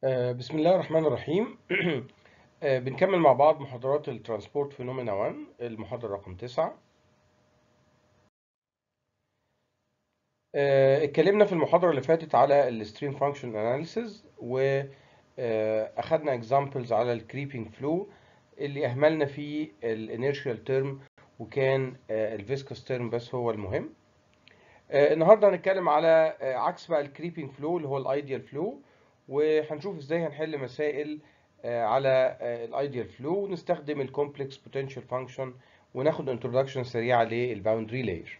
آه، بسم الله الرحمن الرحيم آه، بنكمل مع بعض محاضرات الترانسبورت فينومينا 1 المحاضرة رقم 9 آه، اتكلمنا في المحاضرة اللي فاتت على الستريم فانكشن اناليسيز واخدنا اكزامبلز على الكريبنج فلو اللي اهملنا فيه الانيرشال تيرم وكان الفيسكس تيرم بس هو المهم آه، النهارده هنتكلم على آه، عكس بقى الكريبنج فلو اللي هو الايديال فلو وهنشوف ازاي هنحل مسائل آه، على الايديال فلو ونستخدم الكومبلكس بوتنشال فانكشن وناخد انترودكشن سريعه للباوندري لاير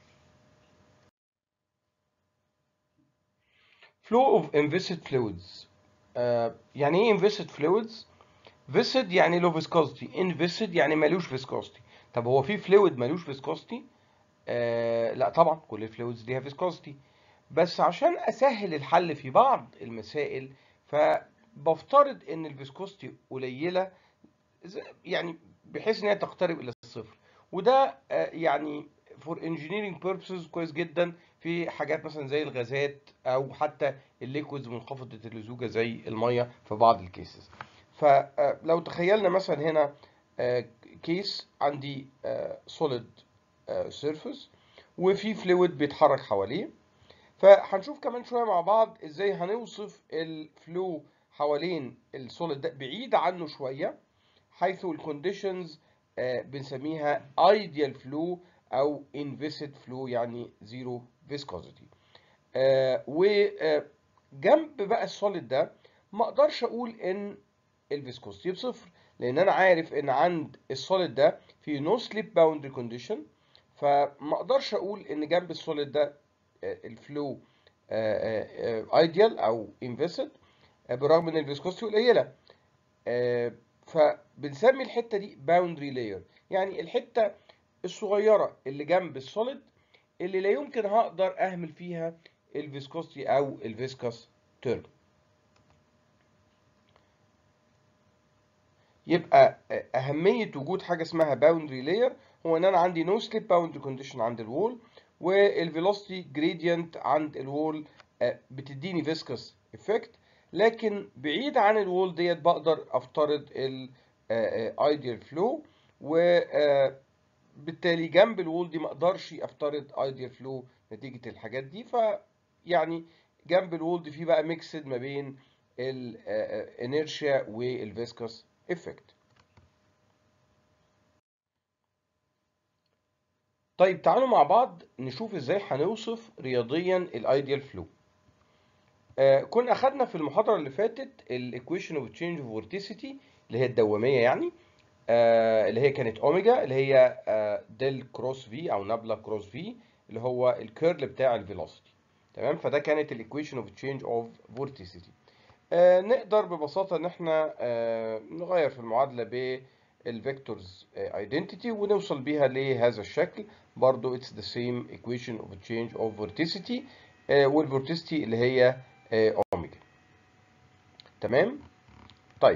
flow of inviscid fluids آه، يعني ايه inviscid fluids viscid يعني له viscosity inviscid يعني ملوش viscosity طب هو في fluid ملوش viscosity آه لا طبعا كل الفلويدز ليها viscosity بس عشان اسهل الحل في بعض المسائل فبفترض ان الفيسكوستي قليله زي- يعني بحيث ان هي تقترب الى الصفر وده آه، يعني فور engineering purposes كويس جدا في حاجات مثلا زي الغازات او حتى الليكويدز منخفضه اللزوجه زي الميه في بعض الكيسز فلو تخيلنا مثلا هنا كيس عندي سوليد سيرفيس وفي فلويد بيتحرك حواليه فهنشوف كمان شويه مع بعض ازاي هنوصف الفلو حوالين السوليد ده بعيد عنه شويه حيث الكونديشنز بنسميها ideal flow او inviscid flow يعني zero viscosity آه، وجنب بقى السوليد ده ما اقدرش اقول ان الفيسكوستي بصفر لان انا عارف ان عند السوليد ده في نو سليب باوندري كونديشن فما اقدرش اقول ان جنب السوليد ده آه، الفلو ايديال او انفيسد بالرغم ان الفيسكوستي قليله آه، فبنسمي الحته دي باوندري لاير يعني الحته الصغيره اللي جنب السوليد اللي لا يمكن هقدر اهمل فيها الفيسكوستي او الفيسكس تيرم يبقى اهميه وجود حاجه اسمها باوندري لاير هو ان انا عندي نو سليب باوندري كونديشن عند الوول والفيلوسيتي جريدينت عند الوول آه، بتديني فيسكس افكت لكن بعيد عن الوول ديت بقدر افترض الايديال فلو وبالتالي جنب الوول دي ما اقدرش افترض ايديال فلو نتيجه الحاجات دي فيعني جنب الوول دي في بقى ميكسد ما بين الانيرشيا والفيسكس افكت طيب تعالوا مع بعض نشوف ازاي هنوصف رياضيا الايديال فلو آه كنا اخدنا في المحاضره اللي فاتت الايكويشن اوف تشينج اوف فورتيسيتي اللي هي الدواميه يعني آه اللي هي كانت اوميجا اللي هي آه ديل كروس في او نابلا كروس في اللي هو الكيرل بتاع الفيلوسيتي تمام فده كانت الايكويشن اوف تشينج اوف فورتيسيتي آه نقدر ببساطه ان احنا آه نغير في المعادله بالفيكتورز ايدنتيتي ونوصل بيها لهذا الشكل برضو it's the same equation of change of vorticity آه والفورتيسيتي اللي هي آه اوميجا تمام طيب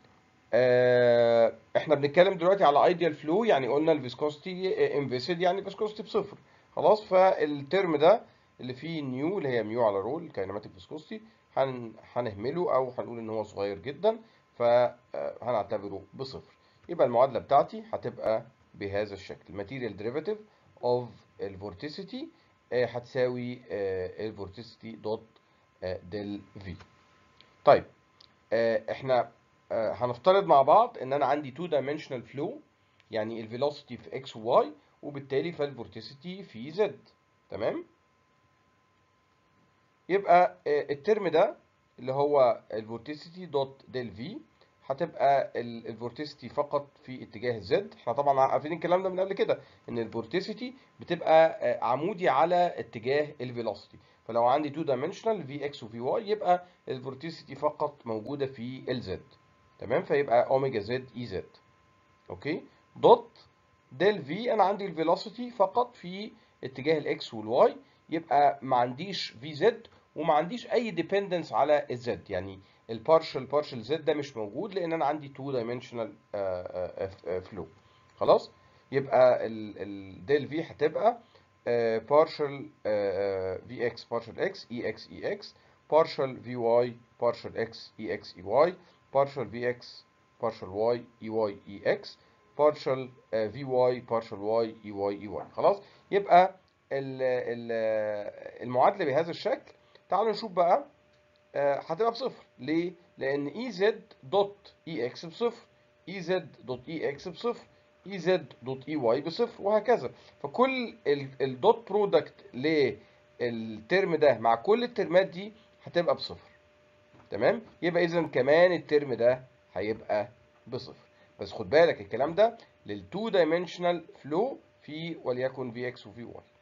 آه احنا بنتكلم دلوقتي على ايديال فلو يعني قلنا الفيسكوستي انفيسيد يعني فيسكوستي بصفر خلاص فالترم ده اللي فيه نيو اللي هي ميو على رول كاينماتيك فيسكوستي هن هنهمله او هنقول ان هو صغير جدا فهنعتبره بصفر يبقى المعادله بتاعتي هتبقى بهذا الشكل material derivative of الفورتيسيتي هتساوي الفورتيسيتي دوت ديل في طيب آه، احنا آه، هنفترض مع بعض ان انا عندي 2 dimensional flow يعني الفيلوسيتي في x و y وبالتالي فالفورتيسيتي في z تمام يبقى آه، الترم ده اللي هو الفورتيسيتي دوت ديل في هتبقى ال- الفورتيسيتي فقط في اتجاه الزد احنا طبعا عارفين الكلام ده من قبل كده ان الفورتيسيتي بتبقى آه، عمودي على اتجاه الفيلوسيتي فلو عندي 2 dimensional في اكس وفي واي يبقى الفورتيسيتي فقط موجوده في الزد تمام فيبقى اوميجا زد اي زد اوكي دوت ديل في انا عندي الفيلوسيتي فقط في اتجاه الاكس والواي يبقى ما عنديش في زد وما عنديش اي ديبندنس على الزد يعني البارشل بارشل زد ده مش موجود لان انا عندي 2 دايمنشنال فلو خلاص يبقى الديل في هتبقى بارشل في اكس بارشل اكس اي اكس اي اكس partial vy partial x ex ey partial vx partial y ey ex partial آه، vy partial y ey ey خلاص يبقى ال- ال- المعادله بهذا الشكل تعالوا نشوف بقى آه، هتبقى بصفر ليه؟ لأن اي زد دوت اي اكس بصفر اي زد دوت اي اكس بصفر اي زد دوت اي واي بصفر وهكذا فكل الدوت برودكت للترم ده مع كل الترمات دي هتبقى بصفر تمام؟ يبقى إذا كمان الترم ده هيبقى بصفر بس خد بالك الكلام ده للتو دايمنشنال فلو في وليكن في اكس وفي واي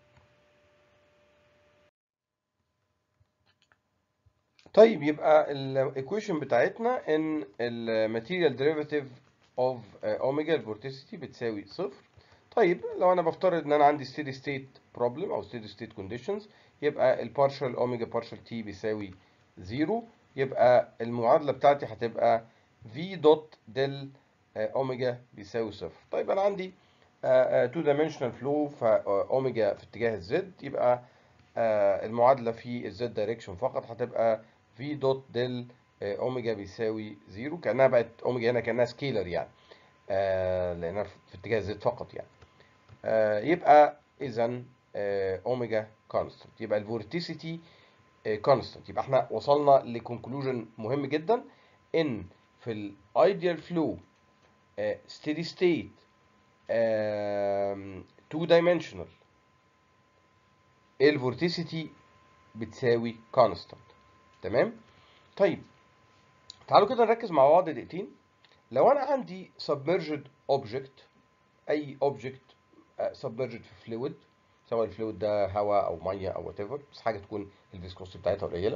طيب يبقى الايكويشن بتاعتنا ان الماتيريال ديريفاتيف اوف اوميجا الفورتيسيتي بتساوي صفر طيب لو انا بفترض ان انا عندي ستيدي ستيت بروبلم او ستيدي ستيت كونديشنز يبقى البارشال اوميجا بارشال تي بيساوي زيرو يبقى المعادله بتاعتي هتبقى في دوت ديل اوميجا بيساوي صفر طيب انا عندي تو دايمنشنال فلو فاوميجا في اتجاه الزد يبقى آه، المعادله في الزد دايركشن فقط هتبقى في دوت ديل آه، اوميجا بيساوي زيرو كانها بقت اوميجا هنا كانها سكيلر يعني آه، لانها في اتجاه الزد فقط يعني آه، يبقى اذا اوميجا كونستنت يبقى الفورتيسيتي كونستنت يبقى احنا وصلنا لكونكلوجن مهم جدا ان في الايديال فلو ستيدي ستيت تو دايمنشنال الفورتيسيتي بتساوي كونستانت تمام طيب تعالوا كده نركز مع بعض دقيقتين لو انا عندي submerged object اي object submerged في فلويد سواء الفلويد ده هواء او ميه او وات ايفر بس حاجه تكون الفيسكوستي بتاعتها قليله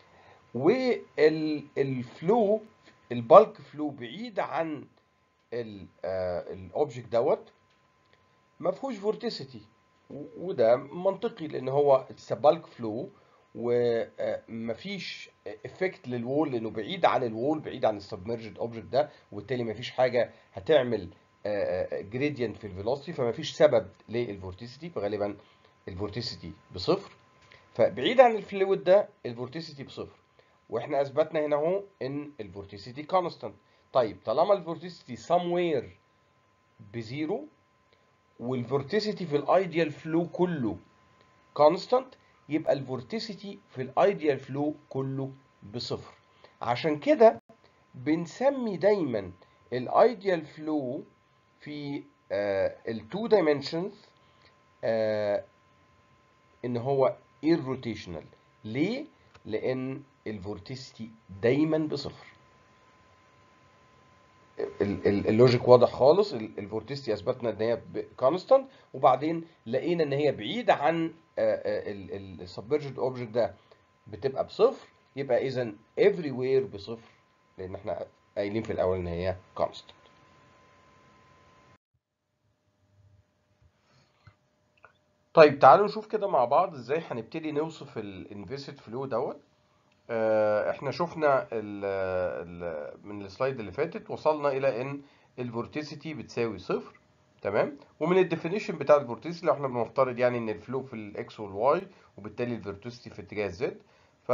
والفلو البالك فلو بعيد عن الاوبجكت دوت ما فيهوش فورتيسيتي وده منطقي لان هو اتس بالك فلو ومفيش افكت للوول لانه بعيد عن الوول بعيد عن السبمرجد اوبجكت ده وبالتالي مفيش حاجه هتعمل جريدينت في الفيلوسيتي فمفيش سبب للفورتيسيتي فغالبا الفورتيسيتي بصفر فبعيد عن الفلويد ده الفورتيسيتي بصفر واحنا اثبتنا هنا اهو ان الفورتيسيتي كونستانت طيب طالما الفورتيسيتي somewhere بزيرو والفورتيسيتي في الايديال فلو كله كونستانت يبقى الفورتيسيتي في الايديال فلو كله بصفر عشان كده بنسمي دايما الايديال فلو في التو دايمنشنز ان هو irrotational ليه لان الفورتيسيتي دايما بصفر اللوجيك واضح خالص الفورتيستي اثبتنا ان هي كونستانت وبعدين لقينا ان هي بعيده عن السبمرجد اوبجكت ده بتبقى بصفر يبقى اذا every وير بصفر لان احنا قايلين في الاول ان هي كونستانت طيب تعالوا نشوف كده مع بعض ازاي هنبتدي نوصف الانفيسيد فلو دوت احنا شفنا ال ال من السلايد اللي فاتت وصلنا الى ان الفورتيسيتي بتساوي صفر تمام ومن الديفينيشن بتاع الفورتيسيتي لو احنا بنفترض يعني ان الفلو في الاكس والواي وبالتالي الفورتيسيتي في اتجاه الزد ف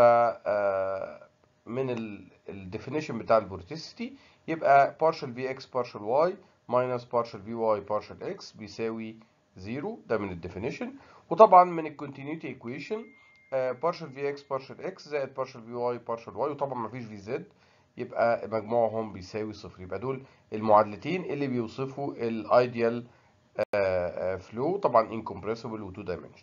من الديفينيشن بتاع الفورتيسيتي يبقى partial vx partial y minus partial vy partial x بيساوي زيرو ده من الديفينيشن وطبعا من الكونتينيوتي ايكويشن partial vx partial x زائد partial vy partial y وطبعا مفيش في z يبقى مجموعهم بيساوي صفر يبقى دول المعادلتين اللي بيوصفوا الايديال فلو طبعا incompressible و 2 dimensional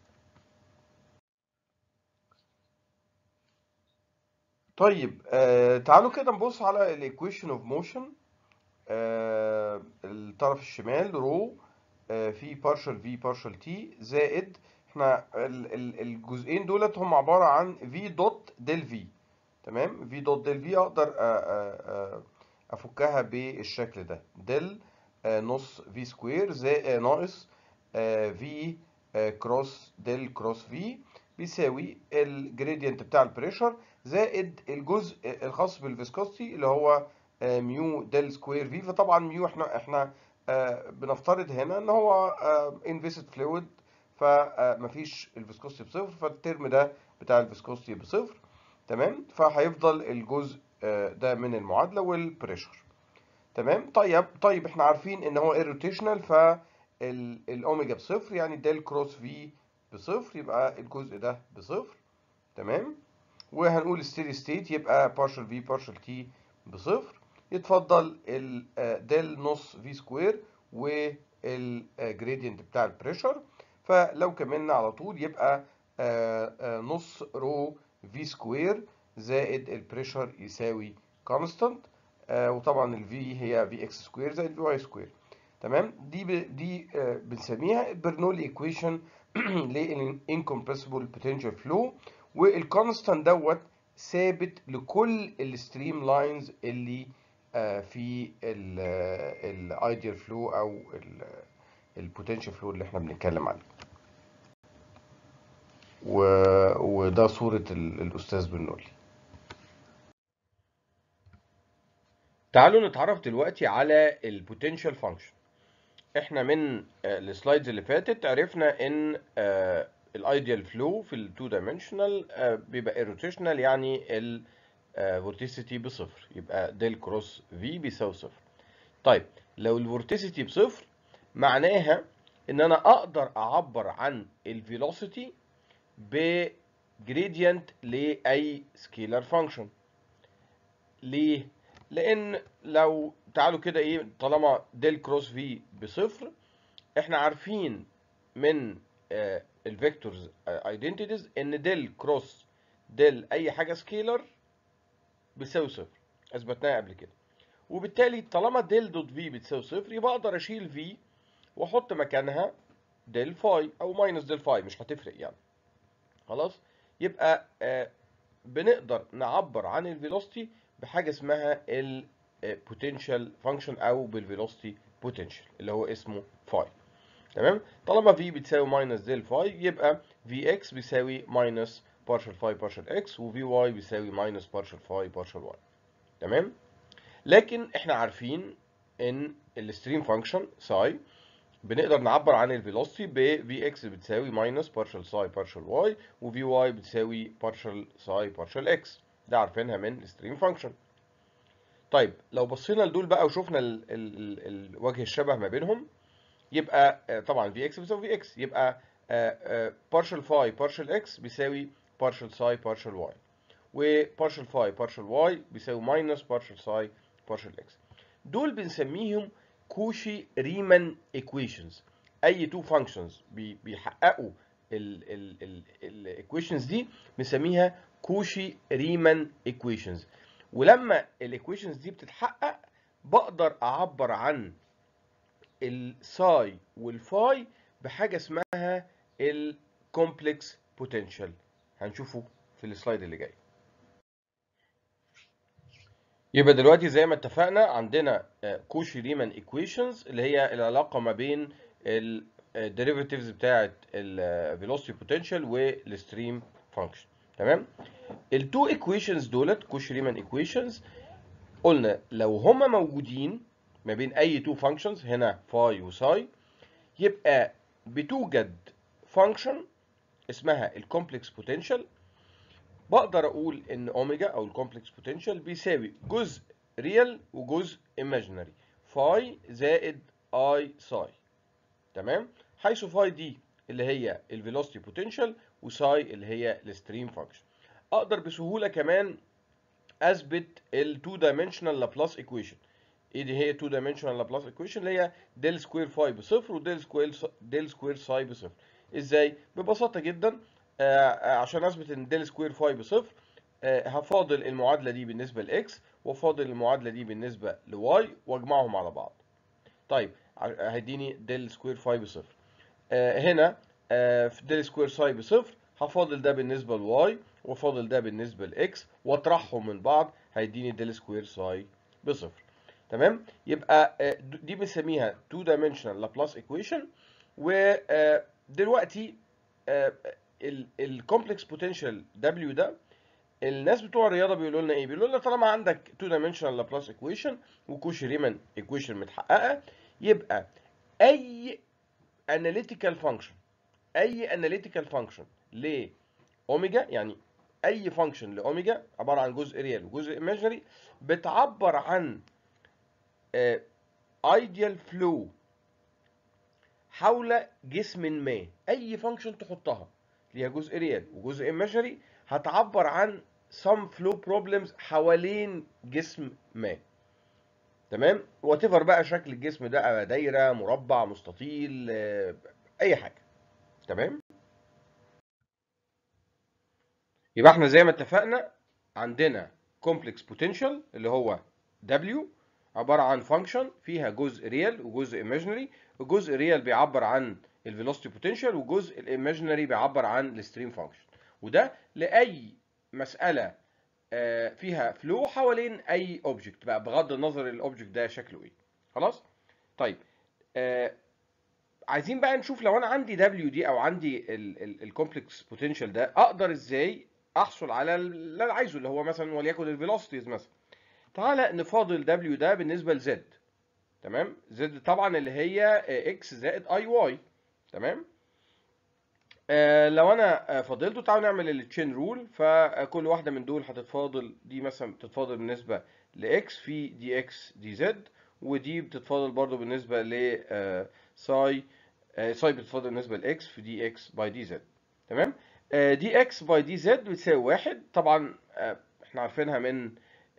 طيب آه تعالوا كده نبص على الايكويشن اوف موشن الطرف الشمال رو آه في partial v partial t زائد احنا الجزئين دولت هم عبارة عن v دوت ديل v تمام v دوت ديل v اقدر افكها بالشكل ده ديل نص v سكوير زائد ناقص v كروس ديل كروس v بيساوي الجريدينت بتاع البريشر زائد الجزء الخاص بالفيسكوستي اللي هو ميو ديل سكوير في فطبعا ميو احنا احنا بنفترض هنا ان هو انفيسد فلويد فمفيش الفيسكوستي بصفر فالترم ده بتاع الفيسكوستي بصفر تمام فهيفضل الجزء ده من المعادله والبريشر تمام طيب طيب احنا عارفين ان هو ايروتيشنال فالاوميجا بصفر يعني ديل كروس في بصفر يبقى الجزء ده بصفر تمام وهنقول ستيدي ستيت يبقى بارشل في بارشل تي بصفر يتفضل الديل نص في سكوير والجريدينت بتاع البريشر فلو كملنا على طول يبقى نص رو في سكوير زائد البريشر يساوي كونستانت وطبعا الفي هي في اكس سكوير زائد في واي سكوير تمام دي ب... دي بنسميها برنولي ايكويشن للانكمبرسبل بوتنشال فلو والكونستانت دوت ثابت لكل الستريم لاينز اللي في الايديال فلو او البوتنشال فلو اللي احنا بنتكلم عليه و... وده صورة الاستاذ برنولي تعالوا نتعرف دلوقتي على البوتنشال فانكشن احنا من السلايدز اللي فاتت عرفنا ان الايديال فلو في التو دايمنشنال بيبقى ايروتيشنال يعني الفورتيسيتي بصفر يبقى ديل كروس في بيساوي صفر طيب لو الفورتيسيتي بصفر معناها ان انا اقدر اعبر عن الفيلوسيتي بجريدينت لاي سكيلر فانكشن ليه لان لو تعالوا كده ايه طالما ديل كروس في بصفر احنا عارفين من آه الفيكتورز ايدنتيتيز ان ديل كروس ديل اي حاجه سكيلر بيساوي صفر اثبتناها قبل كده وبالتالي طالما ديل دوت في بتساوي صفر يبقى اقدر اشيل في واحط مكانها ديل فاي او ماينس ديل فاي مش هتفرق يعني خلاص يبقى آه بنقدر نعبر عن الفيلوسيتي بحاجه اسمها البوتنشال فانكشن او بالفيلوسيتي بوتنشال اللي هو اسمه فاي تمام طالما في بتساوي ماينس ديل فاي يبقى في اكس بيساوي ماينس بارشل فاي بارشل اكس وفي واي بيساوي ماينس بارشل فاي بارشل واي تمام لكن احنا عارفين ان الستريم فانكشن ساي بنقدر نعبر عن الفيلوسيتي ب في اكس بتساوي ماينس بارشل ساي بارشل واي وفي واي بتساوي بارشل ساي بارشل اكس ده عارفينها من الستريم فانكشن طيب لو بصينا لدول بقى وشفنا ال ال ال وجه الشبه ما بينهم يبقى طبعا في اكس بيساوي في اكس يبقى بارشل فاي بارشل اكس بيساوي بارشل ساي بارشل واي وبارشل فاي بارشل واي بيساوي ماينس بارشل ساي بارشل اكس دول بنسميهم كوشي ريمان ايكويشنز اي تو فانكشنز بيحققوا الايكويشنز دي بنسميها كوشي ريمان ايكويشنز ولما الايكويشنز دي بتتحقق بقدر اعبر عن الساي والفاي بحاجه اسمها الكومبلكس بوتنشال هنشوفه في السلايد اللي جاي يبقى دلوقتي زي ما اتفقنا عندنا كوشي ريمان ايكويشنز اللي هي العلاقه ما بين الديريفاتيفز بتاعه الفيلوسيتي بوتنشال والستريم فانكشن تمام التو ايكويشنز دولت كوشي ريمان ايكويشنز قلنا لو هما موجودين ما بين اي تو فانكشنز هنا فاي وساي يبقى بتوجد فانكشن اسمها الكومبلكس بوتنشال بقدر اقول ان اوميجا او الكومبلكس بوتنشال بيساوي جزء ريال وجزء ايماجينري فاي زائد اي ساي تمام حيث فاي دي اللي هي الفيلوسيتي بوتنشال وساي اللي هي الستريم فانكشن اقدر بسهوله كمان اثبت التو دايمنشنال لابلاس ايكويشن ايه دي هي 2 دايمنشنال لابلاس ايكويشن اللي هي ديل سكوير فاي بصفر وديل سكوير ديل سكوير ساي بصفر ازاي ببساطه جدا آه عشان اثبت ان ديل سكوير فاي بصفر آه هفاضل المعادله دي بالنسبه لاكس وفاضل المعادله دي بالنسبه لواي واجمعهم على بعض طيب هيديني ديل سكوير فاي بصفر آه هنا آه في ديل سكوير ساي بصفر هفاضل ده بالنسبه لواي وفاضل ده بالنسبه لاكس واطرحهم من بعض هيديني ديل سكوير ساي بصفر تمام يبقى دي بنسميها 2 dimensional Laplace equation ودلوقتي الكومبلكس بوتنشال W ده الناس بتوع الرياضه بيقولوا لنا ايه بيقولوا لنا طالما عندك 2 dimensional Laplace equation وكوشي ريمان equation متحققه يبقى اي analytical function اي analytical function ل اوميجا يعني اي فانكشن لاوميجا عباره عن جزء ريال وجزء ايماجينري بتعبر عن ايديال فلو حول جسم ما اي فانكشن تحطها ليها جزء ريال وجزء ايماجينري هتعبر عن some flow problems حوالين جسم ما تمام وات بقى شكل الجسم ده دايره مربع مستطيل آه، اي حاجه تمام يبقى احنا زي ما اتفقنا عندنا complex potential اللي هو W عبارة عن function فيها جزء ريال وجزء imaginary الجزء ريال بيعبر عن الفيلوسيتي potential والجزء الايماجينري بيعبر عن الستريم فانكشن وده لأي مسألة آه، فيها فلو حوالين أي اوبجكت بقى بغض النظر الاوبجكت ده شكله ايه خلاص طيب آه، عايزين بقى نشوف لو انا عندي دبليو دي او عندي الكومبلكس بوتنشال ده اقدر ازاي احصل على اللي انا عايزه اللي هو مثلا وليكن الفيلوسيتيز مثلا تعالى نفاضل دبليو ده بالنسبه لزد تمام زد طبعا اللي هي اكس زائد اي واي تمام آه لو انا آه، فاضلته تعالوا نعمل التشين رول فكل واحده من دول هتتفاضل دي مثلا بتتفاضل بالنسبه لاكس في دي اكس دي زد ودي بتتفاضل برضو بالنسبه ل آه، ساي آه، ساي بتتفاضل بالنسبه لاكس في دي اكس باي دي زد تمام آه، دي اكس باي دي زد بتساوي واحد طبعا آه، احنا عارفينها من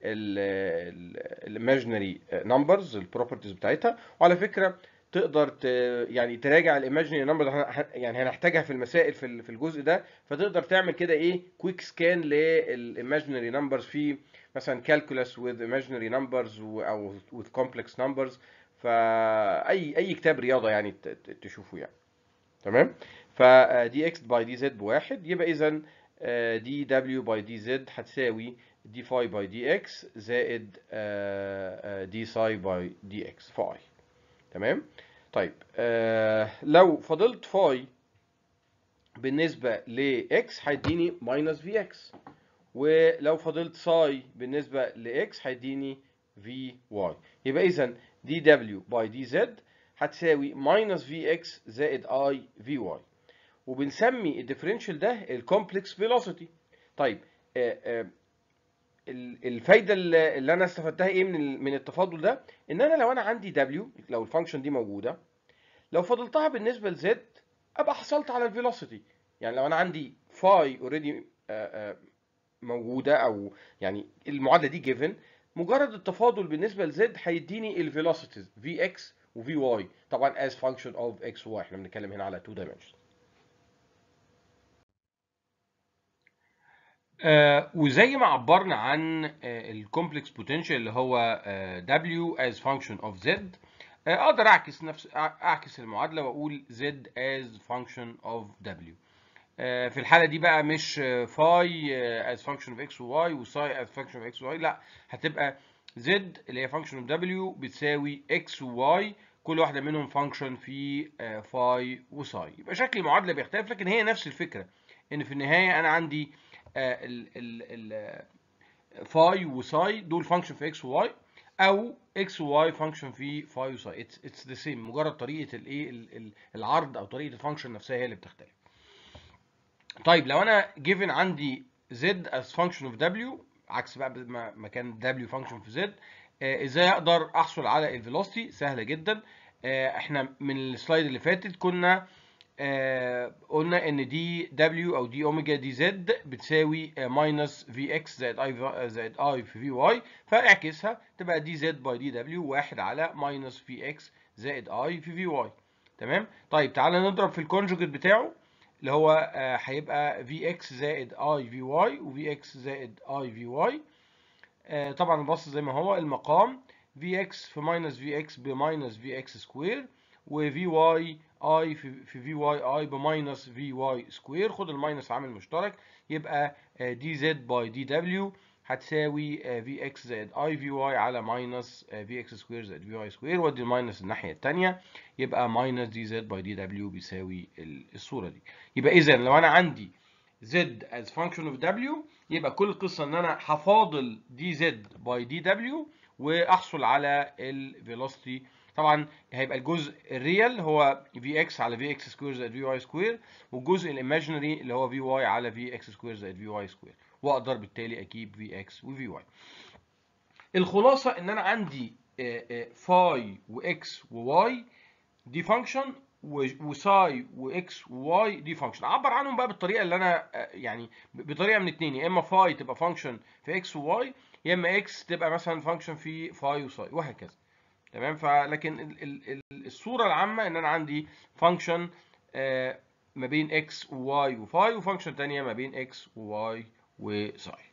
الايماجينري نمبرز البروبرتيز بتاعتها وعلى فكره تقدر ت... يعني تراجع الايماجينري نمبر يعني هنحتاجها في المسائل في ال- في الجزء ده فتقدر تعمل كده ايه كويك سكان للايماجينري نمبرز في مثلا كالكولس with imaginary numbers و- او with complex numbers فاي اي كتاب رياضه يعني ت- ت- تشوفه يعني تمام فدي اكس باي دي زد بواحد يبقى اذا دي دبليو باي دي زد هتساوي دي فاي باي دي اكس زائد دي ساي باي دي اكس فاي تمام طيب آه لو فضلت فاي بالنسبه لاكس هيديني ماينس في اكس ولو فضلت ساي بالنسبه لاكس هيديني في واي يبقى اذا دي دبليو باي دي زد هتساوي ماينس في اكس زائد اي في واي وبنسمي الديفرنشال ده الكومبلكس فيلوسيتي طيب آه آه ال- الفايده اللي اللي انا استفدتها ايه من ال- من التفاضل ده ان انا لو انا عندي دبليو لو الفانكشن دي موجوده لو فضلتها بالنسبه لزد ابقى حصلت على الفيلوسيتي يعني لو انا عندي فاي اوريدي موجوده او يعني المعادله دي جيفن مجرد التفاضل بالنسبه لزد هيديني الفيلوسيتيز في اكس وفي واي طبعا as function of x و y احنا بنتكلم هنا على 2 dimensions آه وزي ما عبرنا عن الكومبلكس بوتنشال اللي هو آه W as function of Z آه اقدر اعكس نفس اعكس المعادله واقول Z as function of W آه في الحاله دي بقى مش فاي as function of x و y وساي as function of x و y لا هتبقى Z اللي هي function of W بتساوي x و y كل واحده منهم function في فاي وساي يبقى شكل المعادله بيختلف لكن هي نفس الفكره ان في النهايه انا عندي ال ال ال فاي وساي دول فانكشن في اكس وواي او اكس وواي فانكشن في فاي وساي اتس اتس ذا سيم مجرد طريقه الايه ال- ال- العرض او طريقه الفانكشن نفسها هي اللي بتختلف طيب لو انا جيفن عندي z as function of w عكس بقى ما ما كان w function في z آه، ازاي اقدر احصل على الفيلوسيتي سهله جدا آه، احنا من السلايد اللي فاتت كنا آه، قلنا ان دي دبليو او دي اوميجا دي زد بتساوي ماينس في اكس زائد اي زائد اي في في واي فاعكسها تبقى دي زد باي دي دبليو واحد على ماينس في اكس زائد اي في في واي تمام طيب تعالى نضرب في الكونجوجيت بتاعه اللي هو آه، هيبقى في اكس زائد اي في واي وفي اكس زائد اي في واي طبعا البسط زي ما هو المقام في اكس في ماينس في اكس بماينس في اكس سكوير وفي واي اي في في في واي اي بماينس في واي سكوير خد الماينس عامل مشترك يبقى دي زد باي دي دبليو هتساوي في اكس زائد اي في واي على ماينس في اكس سكوير زائد في واي سكوير وادي الماينس الناحيه الثانيه يبقى ماينس دي زد باي دي دبليو بيساوي ال- الصوره دي يبقى اذا لو انا عندي z as function of w يبقى كل القصه ان انا هفاضل دي زد باي دي دبليو واحصل على الفيلوسيتي طبعا هيبقى الجزء الريال هو في اكس على في اكس سكوير زائد في واي سكوير والجزء الايماجينري اللي هو في واي على في اكس سكوير زائد في واي سكوير واقدر بالتالي اجيب في اكس وفي واي الخلاصه ان انا عندي فاي واكس وواي دي فانكشن وساي واكس وواي دي فانكشن اعبر عنهم بقى بالطريقه اللي انا يعني بطريقه من اتنين يا اما فاي تبقى فانكشن في اكس وواي يا اما اكس تبقى مثلا فانكشن في فاي وساي وهكذا تمام فلكن ال ال ال الصوره العامه ان انا عندي فانكشن ما بين اكس وواي وفاي وفانكشن ثانيه ما بين اكس وواي وساي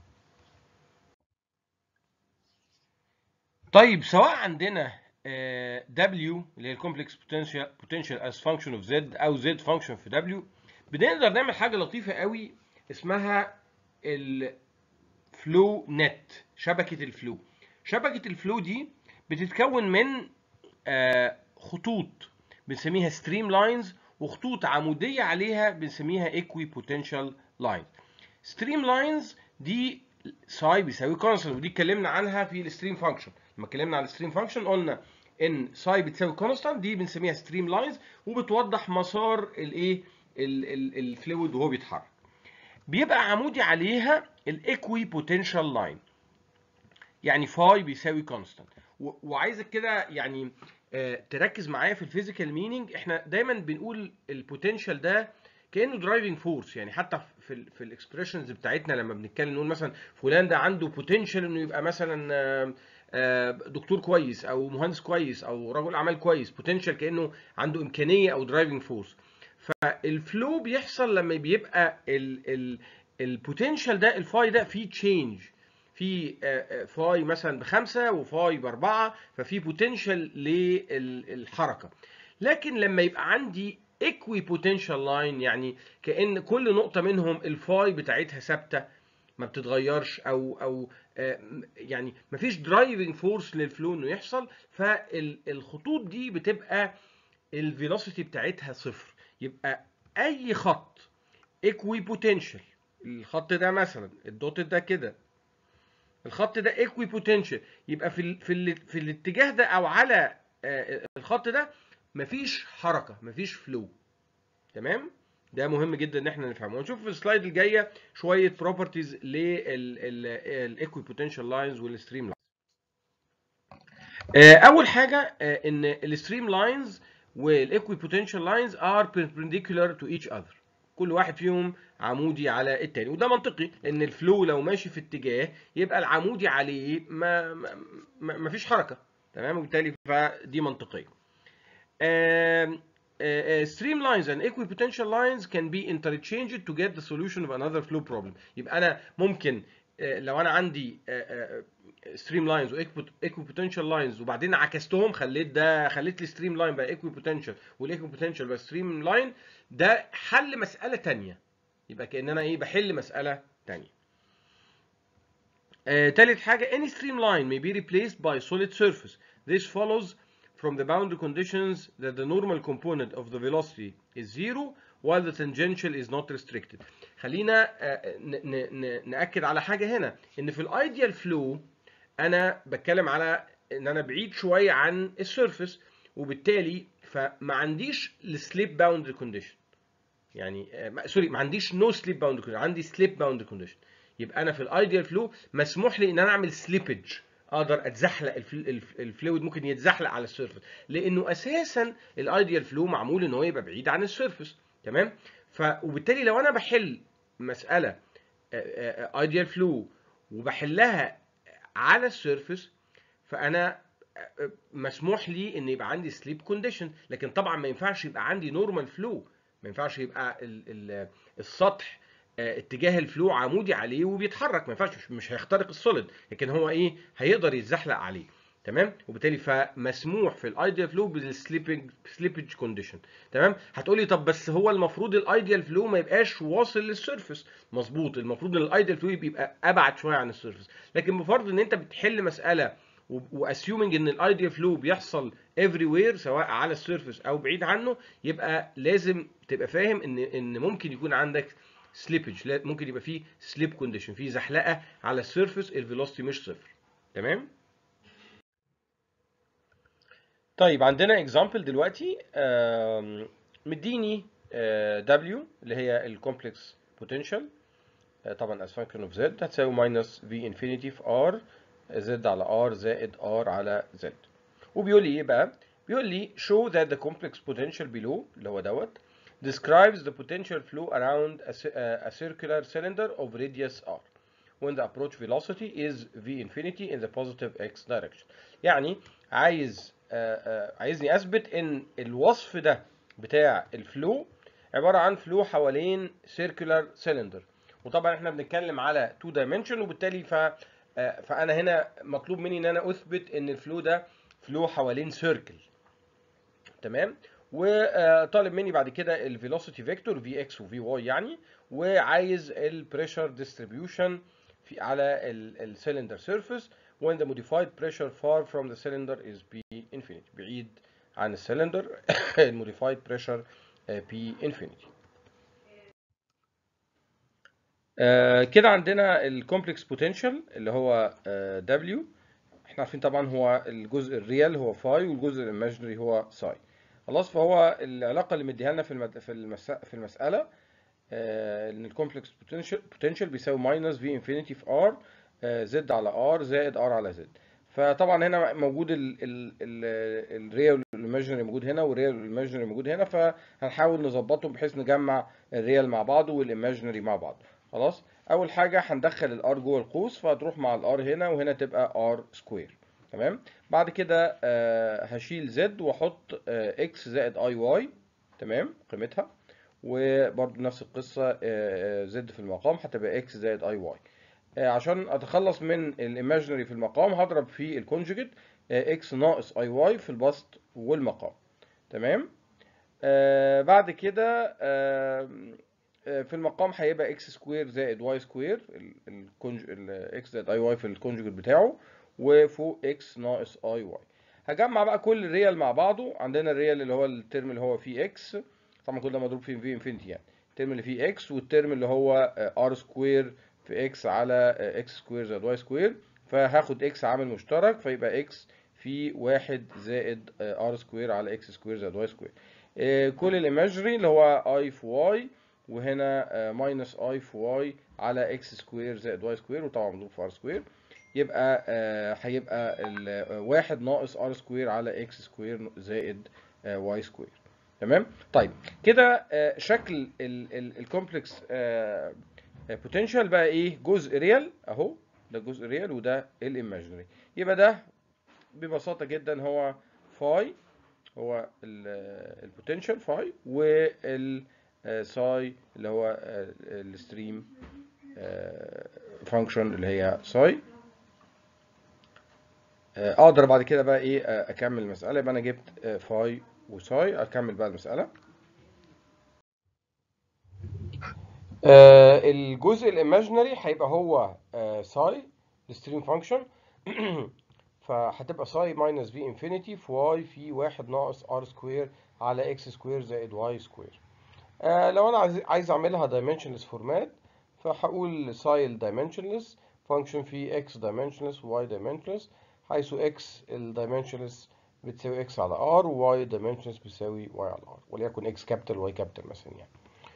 طيب سواء عندنا W اللي هي الكومبلكس potential potential as function of Z او Z function في W بنقدر نعمل حاجه لطيفه قوي اسمها الفلو نت شبكه الفلو شبكه الفلو دي بتتكون من خطوط بنسميها ستريم لاينز وخطوط عموديه عليها بنسميها ايكوي بوتنشال لاين ستريم لاينز دي ساي بيساوي كونستنت ودي اتكلمنا عنها في الستريم فانكشن لما اتكلمنا عن الستريم فانكشن قلنا ان ساي بتساوي كونستانت دي بنسميها ستريم لاينز وبتوضح مسار الايه الفلويد وهو بيتحرك بيبقى عمودي عليها الايكوي بوتنشال لاين يعني فاي بيساوي كونستانت وعايزك كده يعني آه تركز معايا في الفيزيكال مينينج احنا دايما بنقول البوتنشال ده كانه درايفنج فورس يعني حتى في ال في الاكسبريشنز بتاعتنا لما بنتكلم نقول مثلا فلان ده عنده بوتنشال انه يبقى مثلا آه دكتور كويس او مهندس كويس او رجل اعمال كويس بوتنشال كانه عنده امكانيه او درايفنج فورس فالفلو بيحصل لما بيبقى البوتنشال ده الفاي ده فيه تشينج في فاي مثلا بخمسة وفاي بأربعة ففي بوتنشال للحركة لكن لما يبقى عندي ايكوي بوتنشال لاين يعني كأن كل نقطة منهم الفاي بتاعتها ثابتة ما بتتغيرش او او يعني مفيش درايفنج فورس للفلو انه يحصل فالخطوط دي بتبقى الفيلوسيتي بتاعتها صفر يبقى اي خط ايكوي بوتنشال الخط ده مثلا الدوت ده كده الخط ده ايكوي بوتنشال يبقى في ال في ال في الاتجاه ده او على الخط ده مفيش حركه مفيش فلو تمام ده مهم جدا ان احنا نفهمه ونشوف في السلايد الجايه شويه بروبرتيز للايكوي بوتنشال لاينز والستريم لاينز اول حاجه ان الستريم لاينز والايكوي بوتنشال لاينز ار perpendicular to each other كل واحد فيهم عمودي على التاني وده منطقي ان الفلو لو ماشي في اتجاه يبقى العمودي عليه ما ما, ما فيش حركه تمام وبالتالي فدي منطقيه streamlines and equipotential lines can be interchanged to get the solution of another flow problem يبقى انا ممكن لو انا عندي ستريم لاينز وايكوبوتنشال لاينز وبعدين عكستهم خليت ده خليت الستريم لاين بقى ايكوبوتنشال والايكوبوتنشال بقى ستريم لاين ده حل مساله ثانيه يبقى كان انا ايه بحل مساله ثانيه آه، تالت حاجه any streamline may be replaced by solid surface this follows from the boundary conditions that the normal component of the velocity is zero while the tangential is not restricted خلينا آه، ن- ن- ن- ناكد على حاجه هنا ان في الايديال فلو انا بتكلم على ان انا بعيد شويه عن السيرفيس وبالتالي فما عنديش السليب باوندري كونديشن يعني آه، ما- سوري ما عنديش نو سليب باوندري كونديشن عندي سليب باوندري كونديشن يبقى انا في الايديال فلو مسموح لي ان انا اعمل سليبج اقدر اتزحلق الفل- الف- الفلويد ممكن يتزحلق على السيرفيس لانه اساسا الايديال فلو معمول ان هو يبقى بعيد عن السيرفيس تمام ف وبالتالي لو انا بحل مساله ايديال فلو وبحلها على السيرفيس فانا مسموح لي ان يبقى عندي سليب كونديشن لكن طبعا ما ينفعش يبقى عندي نورمال فلو ما ينفعش يبقى ال ال السطح آه، اتجاه الفلو عمودي عليه وبيتحرك ما ينفعش مش- مش هيخترق السوليد لكن هو ايه هيقدر يتزحلق عليه تمام وبالتالي فمسموح في الايديال فلو بالسليبنج سليبج كونديشن تمام هتقولي طب بس هو المفروض الايديال فلو ما يبقاش واصل للسيرفيس مظبوط المفروض ان الايديال فلو يبقى ابعد شويه عن السيرفيس لكن بفرض ان انت بتحل مساله واسيومنج ان الايديال فلو بيحصل افري وير سواء على السيرفيس او بعيد عنه يبقى لازم تبقى فاهم ان ان ممكن يكون عندك سليبج ممكن يبقى فيه سليب كونديشن فيه زحلقه على السيرفيس الفيلوسيتي مش صفر تمام طيب عندنا اكزامبل دلوقتي آم، مديني دبليو اللي هي الكومبلكس بوتنشال طبعا as function of z هتساوي minus v infinity في r z على r زائد r على z وبيقول لي ايه بقى؟ بيقول لي show that the complex potential below اللي هو دوت describes the potential flow around a, ci- uh, a circular cylinder of radius r when the approach velocity is v infinity in the positive x direction يعني عايز آه، آه، عايزني اثبت ان الوصف ده بتاع الفلو عباره عن فلو حوالين circular cylinder وطبعا احنا بنتكلم على 2 dimension وبالتالي ف آه، فانا هنا مطلوب مني ان انا اثبت ان الفلو ده فلو حوالين سيركل تمام وطالب مني بعد كده الفيلوسيتي فيكتور في اكس وفي واي يعني وعايز البريشر ديستريبيوشن في على السلندر سيرفيس when the modified pressure far from the cylinder is P infinity بعيد عن السلندر الموديفايد بريشر P infinity آه، كده عندنا الكومبلكس بوتنشال اللي هو آه، W احنا عارفين طبعا هو الجزء الريال هو فاي والجزء الايماجينري هو ساي خلاص فهو العلاقه اللي مديها لنا في المد... في المس... في المساله آه، ان الكومبلكس بوتنشال بيساوي ماينس في انفينيتي في ار زد على ار زائد ار على زد فطبعا هنا موجود الريال والايماجينري موجود هنا والريال والايماجينري موجود هنا فهنحاول نظبطهم بحيث نجمع الريال مع بعضه والايماجينري مع بعض خلاص اول حاجه هندخل الار جوه القوس فهتروح مع الار هنا وهنا تبقى ار سكوير تمام بعد كده آه، هشيل زد واحط اكس زائد اي واي تمام قيمتها وبرضو نفس القصه زد في المقام هتبقى اكس زائد اي واي عشان اتخلص من الايماجينري في المقام هضرب في الكونجوجيت اكس ناقص اي واي في البسط والمقام تمام آه بعد كده آه آه، في المقام هيبقى اكس سكوير زائد واي سكوير الاكس زائد اي واي في الكونجوجيت بتاعه وفوق اكس ناقص اي واي هجمع بقى كل الريال مع بعضه عندنا الريال اللي هو الترم اللي هو فيه اكس طبعا كل ده مضروب في في انفينيتي يعني الترم اللي فيه اكس والترم اللي هو ار سكوير في اكس على اكس سكوير زائد واي سكوير فهاخد اكس عامل مشترك فيبقى اكس في واحد زائد ار سكوير على اكس سكوير زائد واي سكوير آه، كل الايماجري اللي هو اي في واي وهنا ماينس اي في واي على اكس سكوير زائد واي سكوير وطبعا مضروب في ار سكوير يبقى آه، هيبقى الواحد ناقص ار سكوير على اكس سكوير زائد واي سكوير تمام طيب كده آه، شكل الكومبلكس بوتنشال بقى ايه جزء ريال اهو ده جزء ريال وده الايماجينري يبقى ده ببساطه جدا هو فاي هو البوتنشال فاي والساي اللي هو الستريم فانكشن اللي هي ساي اقدر بعد كده بقى ايه آه، اكمل المساله يبقى انا جبت آه، فاي وساي اكمل بقى المساله آه الجزء الايماجينري هيبقى هو آه ساي الستريم فانكشن فهتبقى ساي ماينس في انفينيتي في واي في واحد ناقص ار سكوير على اكس سكوير زائد واي سكوير آه لو انا عايز عايز اعملها دايمنشنلس فورمات فهقول ساي الدايمنشنلس فانكشن في اكس دايمنشنلس وواي دايمنشنلس حيث اكس الدايمنشنلس بتساوي اكس على ار وواي دايمنشنلس بتساوي واي على ار وليكن اكس كابيتال واي كابيتال مثلا يعني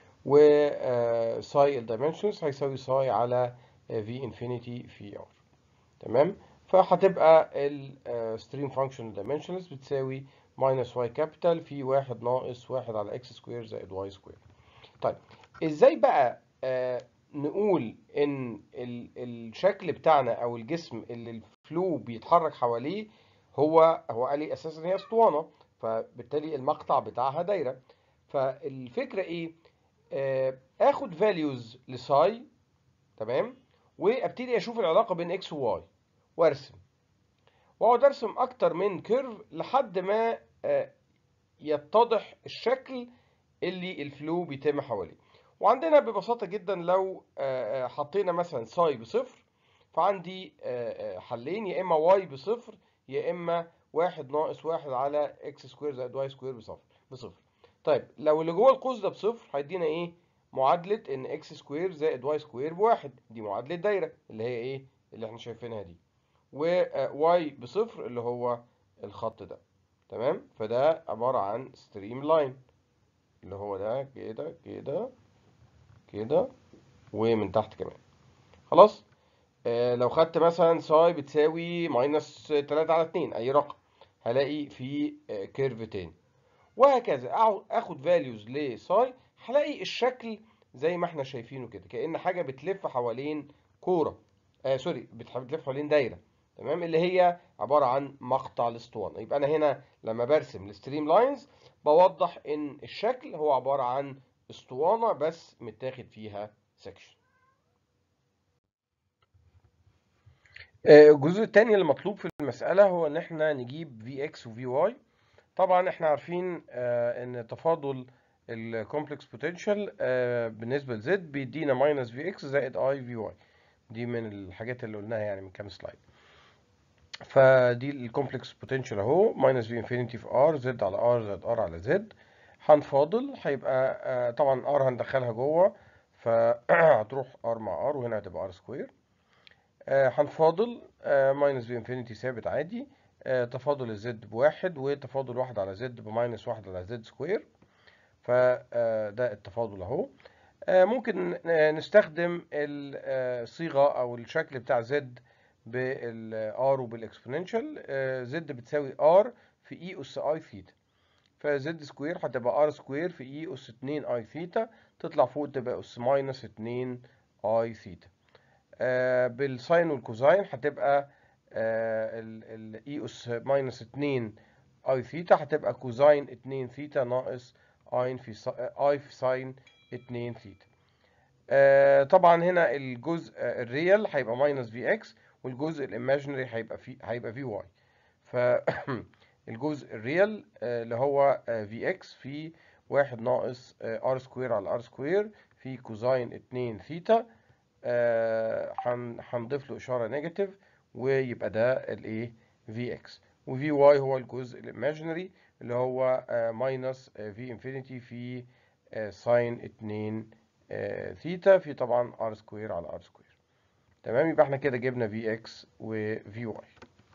وساي الدايمنشنز هيساوي ساي على في انفينيتي في ار تمام فهتبقى الستريم فانكشن دايمنشنز بتساوي ماينس واي كابيتال في واحد ناقص واحد على اكس سكوير زائد واي سكوير طيب ازاي بقى آه، نقول ان ال- الشكل بتاعنا او الجسم اللي الفلو بيتحرك حواليه هو هو قال لي اساسا هي اسطوانه فبالتالي المقطع بتاعها دايره فالفكره ايه آه، اخد فاليوز لساي تمام وابتدي اشوف العلاقه بين اكس وواي وارسم واقعد ارسم اكتر من كيرف لحد ما آه، يتضح الشكل اللي الفلو بيتم حواليه وعندنا ببساطه جدا لو آه، آه، حطينا مثلا ساي بصفر فعندي آه، آه، حلين يا اما واي بصفر يا اما واحد ناقص واحد على اكس سكوير زائد واي سكوير بصفر بصفر طيب لو اللي جوه القوس ده بصفر هيدينا ايه معادله ان اكس سكوير زائد واي سكوير بواحد دي معادله دايره اللي هي ايه اللي احنا شايفينها دي وواي بصفر اللي هو الخط ده تمام فده عبارة عن ستريم لاين اللي هو ده كده كده كده ومن تحت كمان خلاص آه لو خدت مثلا ساي بتساوي ماينس 3 على 2 اي رقم هلاقي في آه كيرف تاني وهكذا اخد فاليوز لساي هلاقي الشكل زي ما احنا شايفينه كده كأن حاجة بتلف حوالين كورة آه سوري بتلف حوالين دايرة تمام اللي هي عبارة عن مقطع الاسطوانة يبقى أنا هنا لما برسم الستريم لاينز بوضح إن الشكل هو عبارة عن اسطوانة بس متاخد فيها سكشن الجزء الثاني اللي مطلوب في المسألة هو إن احنا نجيب Vx و Vy طبعا احنا عارفين إن تفاضل الكومبلكس بوتنشال بالنسبة لزد بيدينا ماينس في اكس زائد اي في واي دي من الحاجات اللي قلناها يعني من كام سلايد فدي الكومبلكس بوتنشال اهو ماينس في انفينيتي في ار زد على ار زائد ار على زد هنفاضل هيبقى طبعا ار هندخلها جوه فهتروح ار مع ار وهنا هتبقى ار سكوير هنفاضل ماينس في انفينيتي ثابت عادي تفاضل الزد بواحد وتفاضل واحد على زد بماينس واحد على زد سكوير فده التفاضل اهو ممكن نستخدم الصيغه او الشكل بتاع زد بالار وبالاكسبوننشال زد بتساوي ار في اي اس اي ثيتا فزد سكوير هتبقى ار سكوير في اي اس 2 اي ثيتا تطلع فوق تبقى اس ماينس 2 اي ثيتا بالساين والكوزاين هتبقى الاي اس ماينس 2 اي ثيتا هتبقى كوزاين 2 ثيتا ناقص اي في اي في ساين 2 ثيتا آه طبعا هنا الجزء الريال هيبقى ماينس في اكس والجزء الايماجينري هيبقى في هيبقى في واي فالجزء الريال آه اللي هو في اكس في واحد ناقص ار سكوير على ار سكوير في كوزاين 2 ثيتا هنضيف له اشاره نيجاتيف ويبقى ده الايه في اكس وفي واي هو الجزء الايماجينري اللي هو ماينس في انفينيتي في ساين 2 ثيتا في طبعا ار سكوير على ار سكوير تمام يبقى احنا كده جبنا في اكس وفي واي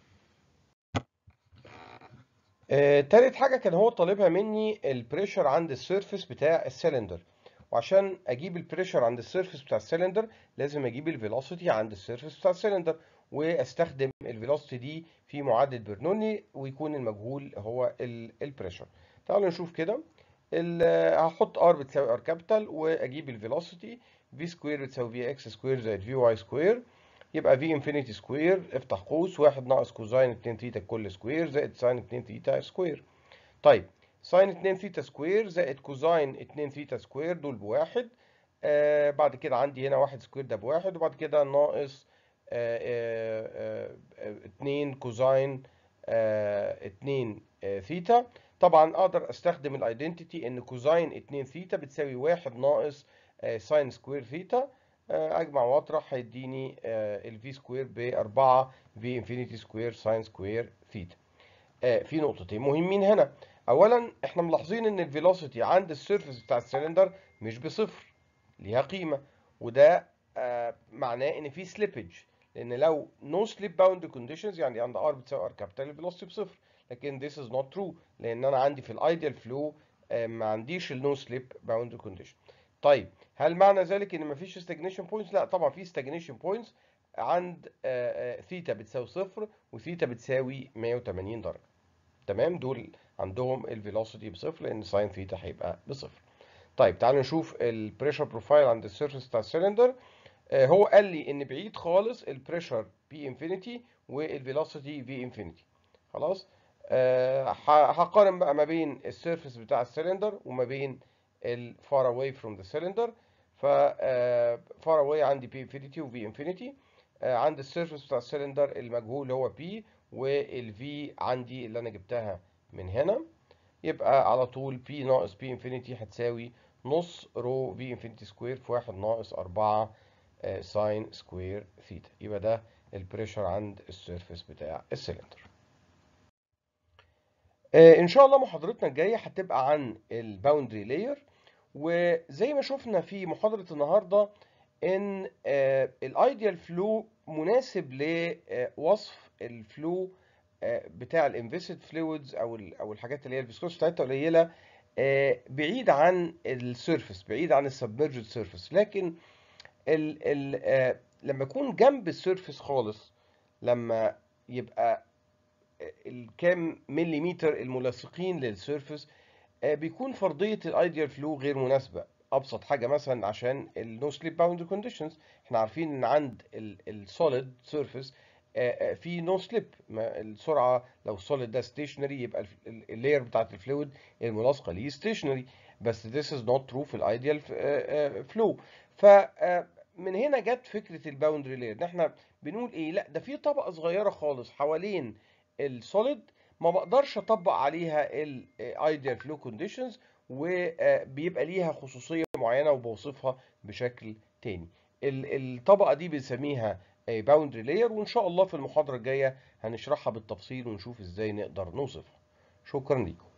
تالت حاجه كان هو طالبها مني البريشر عند السيرفيس بتاع السلندر وعشان اجيب البريشر عند السيرفيس بتاع السلندر لازم اجيب الفيلوسيتي عند السيرفيس بتاع السلندر واستخدم الفيلوسيتي دي في معادله برنولي ويكون المجهول هو البريشر تعالوا نشوف كده هحط ار بتساوي ار كابيتال واجيب الفيلوسيتي في سكوير بتساوي في اكس سكوير زائد في واي سكوير يبقى في انفينيتي سكوير افتح قوس واحد ناقص كوزاين 2 ثيتا كل سكوير زائد ساين 2 ثيتا سكوير طيب ساين 2 ثيتا سكوير زائد كوزاين 2 ثيتا سكوير دول بواحد آه بعد كده عندي هنا واحد سكوير ده بواحد وبعد كده ناقص آه آه آه 2 كوزاين 2 ثيتا طبعا اقدر استخدم الايدنتيتي ان كوزاين 2 ثيتا بتساوي واحد ناقص ساين سكوير ثيتا اجمع واطرح هيديني الفي سكوير ب 4 في انفينيتي سكوير ساين سكوير ثيتا في نقطتين مهمين هنا اولا احنا ملاحظين ان الفيلوسيتي عند السيرفيس بتاع السلندر مش بصفر ليها قيمه وده معناه ان في سليبج لان لو نو سليب باوند كونديشنز يعني عند ار بتساوي ار كابيتال الفيلوسيتي بصفر لكن this is not true لان انا عندي في الايديال فلو ما عنديش النو سليب باوند كونديشن طيب هل معنى ذلك ان مفيش ستاجنيشن بوينتس لا طبعا في ستاجنيشن بوينتس عند ثيتا بتساوي صفر وثيتا بتساوي 180 درجه تمام دول عندهم الفيلوسيتي بصفر لان ساين ثيتا هيبقى بصفر طيب تعالوا نشوف البريشر بروفايل عند السيرفيس بتاع السلندر هو قال لي ان بعيد خالص البريشر بي انفينيتي والفيلوسيتي في انفينيتي خلاص هقارن بقى ما بين السيرفيس بتاع السلندر وما بين الفار اواي فروم ذا سلندر ف فار اواي عندي بي انفينيتي وفي انفينيتي عند السيرفيس بتاع السلندر المجهول هو بي والفي عندي اللي انا جبتها من هنا يبقى على طول بي ناقص بي انفينيتي هتساوي نص رو في انفينيتي سكوير في واحد ناقص أربعة ساين سكوير ثيتا يبقى ده البريشر عند السيرفيس بتاع السلندر ان شاء الله محاضرتنا الجايه هتبقى عن الباوندري لاير وزي ما شفنا في محاضره النهارده ان الايديال فلو مناسب لوصف الفلو آه، بتاع الانفيسيد فلويدز او ال- او الحاجات اللي هي الفيسكوس بتاعتها قليله آه، بعيد عن السيرفس بعيد عن السبمرجد سيرفس لكن ال ال آه، لما يكون جنب السيرفس خالص لما يبقى الكام مليمتر الملاصقين للسيرفس آه، بيكون فرضيه الايديال فلو غير مناسبه ابسط حاجه مثلا عشان النو سليب باوندري كونديشنز احنا عارفين ان عند السوليد سيرفيس في نو سليب السرعه لو السوليد ده ستيشنري يبقى اللاير بتاعت الفلويد الملاصقه ليه ستيشنري بس this is not true في الايديال فلو فمن هنا جت فكره الباوندري لاير ان احنا بنقول ايه لا ده في طبقه صغيره خالص حوالين السوليد ما بقدرش اطبق عليها الايديال فلو كونديشنز وبيبقى ليها خصوصيه معينه وبوصفها بشكل تاني ال- الطبقه دي بنسميها باوندري لاير وان شاء الله في المحاضره الجايه هنشرحها بالتفصيل ونشوف ازاي نقدر نوصفها شكرا لكم